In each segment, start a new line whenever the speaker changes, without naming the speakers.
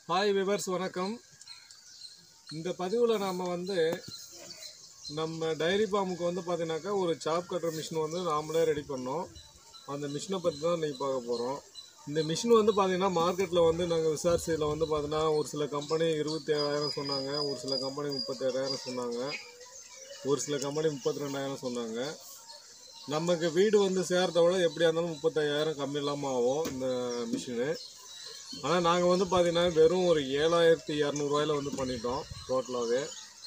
hi viewers வணக்கம் இந்த பதிவில் நாம் வந்து நம்ம டைரி ஃபார்முக்கு வந்து பார்த்தீங்கன்னாக்கா ஒரு சாப் கட்டுற மிஷின் வந்து நாமளே ரெடி பண்ணோம் அந்த மிஷினை பற்றி தான் இன்றைக்கி பார்க்க போகிறோம் இந்த மிஷின் வந்து பார்த்தீங்கன்னா மார்க்கெட்டில் வந்து நாங்கள் விசாரிச்சதில் வந்து பார்த்தீங்கன்னா ஒரு சில கம்பெனி இருபத்தி ஏழாயிரம் சொன்னாங்க ஒரு சில கம்பெனி முப்பத்தேழாயிரம் சொன்னாங்க ஒரு சில கம்பெனி முப்பத்தி ரெண்டாயிரம் சொன்னாங்க நமக்கு வீடு வந்து சேர்றத விட எப்படியா இருந்தாலும் முப்பத்தையாயிரம் கம்மி இல்லாமல் ஆகும் இந்த மிஷினு ஆனால் நாங்கள் வந்து பார்த்தீங்கன்னா வெறும் ஒரு ஏழாயிரத்தி இரநூறுவாயில் வந்து பண்ணிட்டோம் டோட்டலாகவே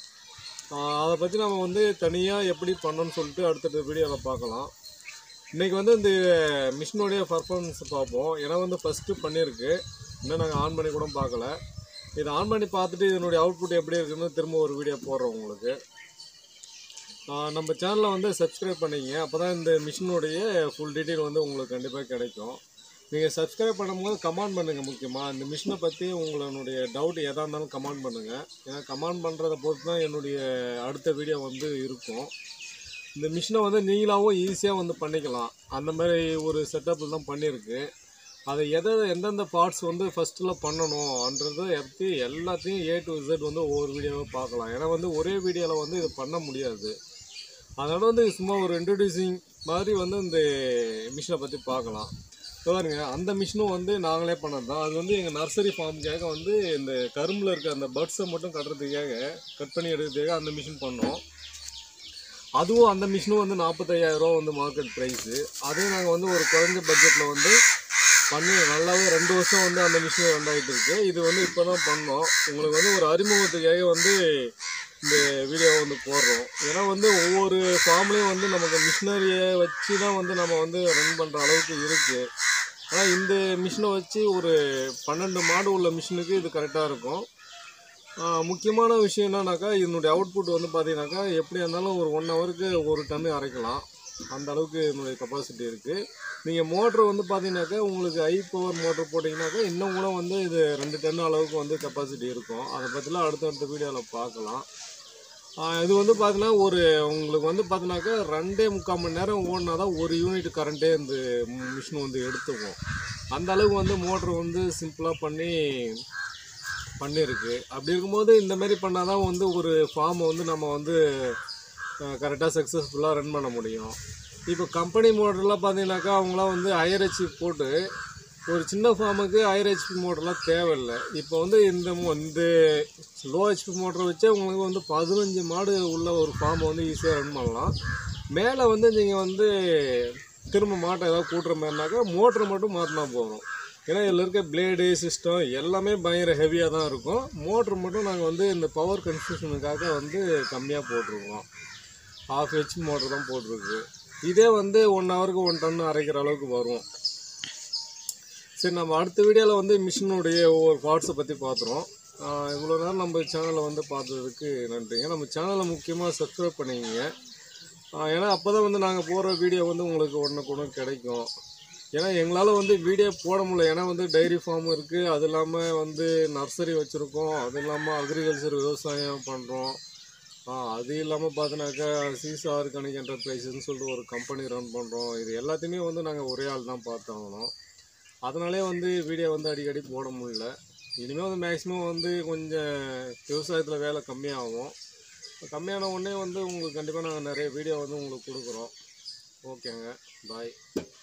அதை பற்றி நம்ம வந்து தனியாக எப்படி பண்ணோன்னு சொல்லிட்டு அடுத்தடுத்த வீடியோவில் பார்க்கலாம் இன்றைக்கி வந்து இந்த மிஷினுடைய பர்ஃபார்மன்ஸ் பார்ப்போம் ஏன்னா வந்து ஃபஸ்ட்டு பண்ணியிருக்கு இன்னும் நாங்கள் ஆன் பண்ணி கூட பார்க்கல இதை ஆன் பண்ணி பார்த்துட்டு இதனுடைய அவுட்புட் எப்படி இருக்குன்னு திரும்ப ஒரு வீடியோ போடுறோம் உங்களுக்கு ஆஹ் நம்ம சேனலை வந்து சப்ஸ்கிரைப் பண்ணிங்க அப்போ தான் இந்த மிஷினுடைய ஃபுல் டீட்டெயில் வந்து உங்களுக்கு கண்டிப்பாக கிடைக்கும் நீங்கள் சப்ஸ்கிரைப் பண்ணும்போது கமெண்ட் பண்ணுங்கள் முக்கியமாக இந்த மிஷினை பற்றி உங்களுடைய டவுட் எதாக இருந்தாலும் கமெண்ட் பண்ணுங்கள் ஏன்னா கமெண்ட் பண்ணுறத பொறுத்து தான் என்னுடைய அடுத்த வீடியோ வந்து இருக்கும் இந்த மிஷினை வந்து நீங்களாகவும் ஈஸியாக வந்து பண்ணிக்கலாம் அந்த மாதிரி ஒரு செட்டப்பில் தான் பண்ணியிருக்கு அதை எதை எந்தெந்த பார்ட்ஸ் வந்து ஃபஸ்ட்டில் பண்ணணும்ன்றதை பற்றி எல்லாத்தையும் ஏ டு Z வந்து ஒவ்வொரு வீடியோவாக பார்க்கலாம் ஏன்னா வந்து ஒரே வீடியோவில் வந்து இது பண்ண முடியாது அதனால் வந்து சும்மா ஒரு இன்ட்ரடியூசிங் மாதிரி வந்து இந்த மிஷினை பற்றி பார்க்கலாம் இப்போ பாருங்க அந்த மிஷினும் வந்து நாங்களே பண்ணது தான் அது வந்து எங்கள் நர்சரி ஃபார்முக்காக வந்து இந்த கரும்பில் இருக்க அந்த பட்ஸை மட்டும் கட்டுறதுக்காக கட் பண்ணி எடுக்கிறதுக்காக அந்த மிஷின் பண்ணோம் அதுவும் அந்த மிஷினும் வந்து நாற்பத்தையாயிரரூவா வந்து மார்க்கெட் ப்ரைஸு அதையும் நாங்கள் வந்து ஒரு குறைஞ்ச பட்ஜெட்டில் வந்து பண்ணி நல்லாவே ரெண்டு வருஷம் வந்து அந்த மிஷின் ரன் ஆகிட்டு இருக்கு இது வந்து இப்போ தான் பண்ணோம் உங்களுக்கு வந்து ஒரு அறிமுகத்துக்காக வந்து இந்த வீடியோவை வந்து போடுறோம் ஏன்னா வந்து ஒவ்வொரு ஃபார்ம்லேயும் வந்து நமக்கு மிஷினரியை வச்சு தான் வந்து நம்ம வந்து ரன் பண்ணுற அளவுக்கு இருக்குது ஆனால் இந்த மிஷினை வச்சு ஒரு பன்னெண்டு மாடு உள்ள மிஷினுக்கு இது கரெக்டாக இருக்கும் ஆஹ் முக்கியமான விஷயம் என்னன்னாக்கா இதனுடைய அவுட்புட் வந்து பார்த்தீங்கன்னாக்கா எப்படி இருந்தாலும் ஒரு ஒன் ஹவருக்கு ஒரு டன்னு அரைக்கலாம் அந்த அளவுக்கு இதனுடைய கெப்பாசிட்டி இருக்குது நீங்கள் மோட்ரு வந்து பார்த்தீங்கன்னாக்கா உங்களுக்கு ஹை பவர் மோட்ரு போட்டிங்கனாக்கா இன்னும் கூட வந்து இது ரெண்டு டன் அளவுக்கு வந்து கெப்பாசிட்டி இருக்கும் அதை பற்றிலாம் அடுத்தடுத்த வீடியோவில் பார்க்கலாம் ஆஹ் இது வந்து பார்த்தீங்கன்னா ஒரு உங்களுக்கு வந்து பார்த்தீங்கன்னாக்கா ரெண்டே முக்கால் மணி நேரம் ஓடினா தான் ஒரு யூனிட் கரண்ட்டே இந்த மிஷின் வந்து எடுத்துக்கும் அந்த அளவுக்கு வந்து மோட்ரு வந்து சிம்பிளாக பண்ணி பண்ணியிருக்கு அப்படி இருக்கும்போது இந்த மாதிரி பண்ணால் தான் வந்து ஒரு ஃபார்மை வந்து நம்ம வந்து கரெக்டாக சக்ஸஸ்ஃபுல்லாக ரன் பண்ண முடியும் இப்போ கம்பெனி மோட்டர்லாம் பார்த்தீங்கன்னாக்கா அவங்களாம் வந்து ஹையர் ஹெச்பி போட்டு ஒரு சின்ன ஃபார்முக்கு ஹையர் ஹெச்பி மோட்டர்லாம் தேவையில்லை இப்போ வந்து இந்த மோ இந்த லோ ஹெச்பி மோட்டரை வச்சே உங்களுக்கு வந்து பதினஞ்சு மாடு உள்ள ஒரு ஃபார்மை வந்து ஈஸியாக ரன் பண்ணலாம் மேலே வந்து நீங்கள் வந்து திரும்ப மாட்டை ஏதாவது கூட்டுற மாதிரினாக்கா மோட்டரை மட்டும் மாற்றினா போதும் ஏன்னா இதில் இருக்க பிளேடு சிஸ்டம் எல்லாமே பயங்கர ஹெவியாக தான் இருக்கும் மோட்ரு மட்டும் நாங்கள் வந்து இந்த பவர் கன்ஃபியூஷனுக்காக வந்து கம்மியாக போட்டிருக்கோம் ஹாஃப் ஹெச்பி மோட்ரு தான் போட்டிருக்கு இதே வந்து ஒன் ஹவருக்கு ஒன் டன் அரைக்கிற அளவுக்கு வரும் சரி நம்ம அடுத்த வீடியோவில் வந்து மிஷினுடைய ஒவ்வொரு பார்ட்ஸை பற்றி பார்த்துருவோம் இவ்வளோ நேரம் நம்ம சேனலை வந்து பார்த்ததுக்கு நன்றிங்க நம்ம சேனலை முக்கியமாக சப்ஸ்கிரைப் பண்ணிக்கங்க ஆஹ் ஏன்னா அப்போ தான் வந்து நாங்கள் போடுற வீடியோ வந்து உங்களுக்கு உடனுக்கு உடனே கிடைக்கும் ஏன்னா எங்களால் வந்து வீடியோ போட முடியல ஏன்னா வந்து டைரி ஃபார்ம் இருக்குது அது இல்லாமல் வந்து நர்சரி வச்சுருக்கோம் அது இல்லாமல் அக்ரிகல்ச்சர் விவசாயம் பண்ணுறோம் அது இல்லாமல் பார்த்தீங்கன்னாக்கா சீஸ் ஆர்கானிக் என்டர்பிரைஸ்னு சொல்லிட்டு ஒரு கம்பெனி ரன் பண்ணுறோம் இது எல்லாத்தையுமே வந்து நாங்கள் ஒரே ஆள் தான் பார்த்தாகணும் அதனாலே வந்து வீடியோ வந்து அடிக்கடி போட முடியல இனிமேல் வந்து மேக்ஸிமம் வந்து கொஞ்சம் விவசாயத்தில் வேலை கம்மியாகும் கம்மியான உடனே வந்து உங்களுக்கு கண்டிப்பாக நாங்கள் நிறைய வீடியோ வந்து உங்களுக்கு கொடுக்குறோம் ஓகேங்க பாய்